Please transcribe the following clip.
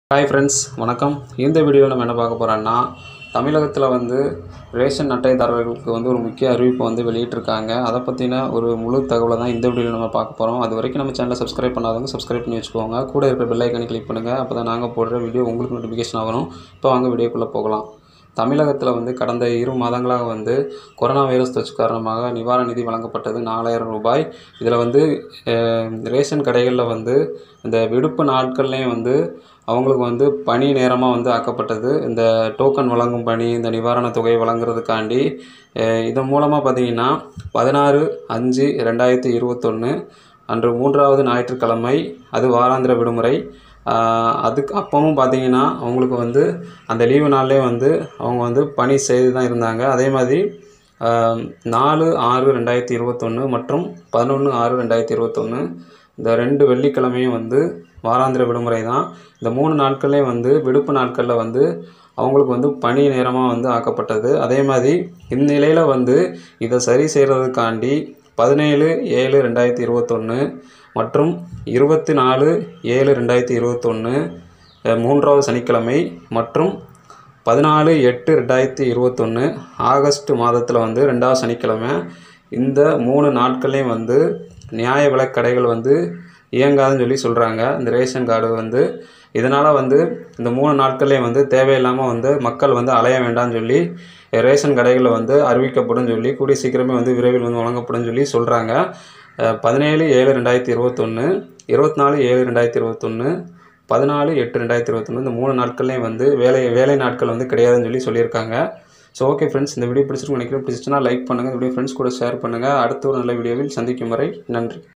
hi friends வணக்கம் இந்த வீடியோவில் நம்ம என்ன பார்க்க போகிறோன்னா தமிழகத்தில் வந்து ரேஷன் அட்டைதாரர்களுக்கு வந்து ஒரு முக்கிய அறிவிப்பு வந்து வெளியிட்டிருக்காங்க அதை பற்றின ஒரு முழு தகவலை தான் இந்த வீடியோவில் நம்ம பார்க்க போகிறோம் அது வரைக்கும் நம்ம சேனலை சப்ஸ்கிரைப் பண்ணாதவங்க சப்ஸ்கிரைப் பண்ணி வச்சுக்கோங்க கூட இருக்கிற பெல் ஐக்கனை கிளிக் பண்ணுங்கள் அப்போ தான் நாங்கள் போடுற வீடியோ உங்களுக்கு நோட்டிஃபிகேஷன் ஆகணும் இப்போ வாங்க வீடியோக்குள்ளே போகலாம் தமிழகத்தில் வந்து கடந்த இரு மாதங்களாக வந்து கொரோனா வைரஸ் தொற்று காரணமாக நிவாரண நிதி வழங்கப்பட்டது நாலாயிரம் ரூபாய் இதில் வந்து அஹ், ரேஷன் கடைகளில் வந்து இந்த விடுப்பு நாட்கள்லேயும் வந்து அவங்களுக்கு வந்து பணி நேரமாக வந்து ஆக்கப்பட்டது இந்த டோக்கன் வழங்கும் பணி இந்த நிவாரணத் தொகை வழங்குறதுக்காண்டி அஹ், இதன் மூலமாக பார்த்தீங்கன்னா பதினாறு அஞ்சு ரெண்டாயிரத்தி இருபத்தொன்று அன்று மூன்றாவது ஞாயிற்றுக்கிழமை அது வாராந்திர விடுமுறை ஆஹ் அதுக்கு அப்பவும் பார்த்தீங்கன்னா அவங்களுக்கு வந்து அந்த லீவு நாள்லே வந்து அவங்க வந்து பணி செய்து தான் இருந்தாங்க அதே மாதிரி ஆஹ் நாலு ஆறு ரெண்டாயிரத்தி இருபத்தொன்று மற்றும் பதினொன்று ஆறு ரெண்டாயிரத்தி இருபத்தொன்று இந்த ரெண்டு வெள்ளிக்கிழமையும் வந்து வாராந்திர விடுமுறை தான் இந்த மூணு நாட்கள்லேயும் வந்து விடுப்பு நாட்களில் வந்து அவங்களுக்கு வந்து பணி நேரமாக வந்து ஆக்கப்பட்டது அதே மாதிரி இந்நிலையில் வந்து இதை சரி செய்கிறதுக்காண்டி பதினேழு ஏழு ரெண்டாயிரத்தி இருபத்தொன்று மற்றும் இருபத்தி நாலு ஏழு ரெண்டாயிரத்தி இருபத்தொன்று மூன்றாவது சனிக்கிழமை மற்றும் பதினாலு எட்டு ரெண்டாயிரத்தி இருபத்தொன்று ஆகஸ்ட் மாதத்தில் வந்து ரெண்டாவது சனிக்கிழமை இந்த மூணு நாட்கள்லேயும் வந்து நியாய விலைக் கடைகள் வந்து இயங்காதுன்னு சொல்லி சொல்கிறாங்க இந்த ரேஷன் கார்டு வந்து இதனால் வந்து இந்த மூணு நாட்கள்லேயும் வந்து தேவையில்லாமல் வந்து மக்கள் வந்து அலைய வேண்டாம்னு சொல்லி ரேஷன் கடைகளில் வந்து அறிவிக்கப்படும் சொல்லி கூடிய சீக்கிரமே வந்து விரைவில் வந்து வழங்கப்படும் சொல்லி சொல்கிறாங்க பதினேழு ஏழு ரெண்டாயிரத்தி இருபத்தொன்று இருபத்தி நாலு ஏழு ரெண்டாயிரத்தி இருபத்தொன்று பதினாலு எட்டு ரெண்டாயிரத்தி இருபத்தொன்று இந்த மூணு நாட்கள்லேயும் வந்து வேலை வேலை நாட்கள் வந்து கிடையாதுன்னு சொல்லி சொல்லியிருக்காங்க ஸோ ஓகே ஃப்ரெண்ட்ஸ் இந்த வீடியோ பிடிச்சிருக்கு நினைக்கிறேன் பிடிச்சிச்சுன்னா லைக் பண்ணுங்கள் இந்த வீடியோ ஃப்ரெண்ட்ஸ் கூட ஷேர் பண்ணுங்கள் அடுத்த ஒரு நல்ல வீடியோவில் சந்திக்கும் வரை நன்றி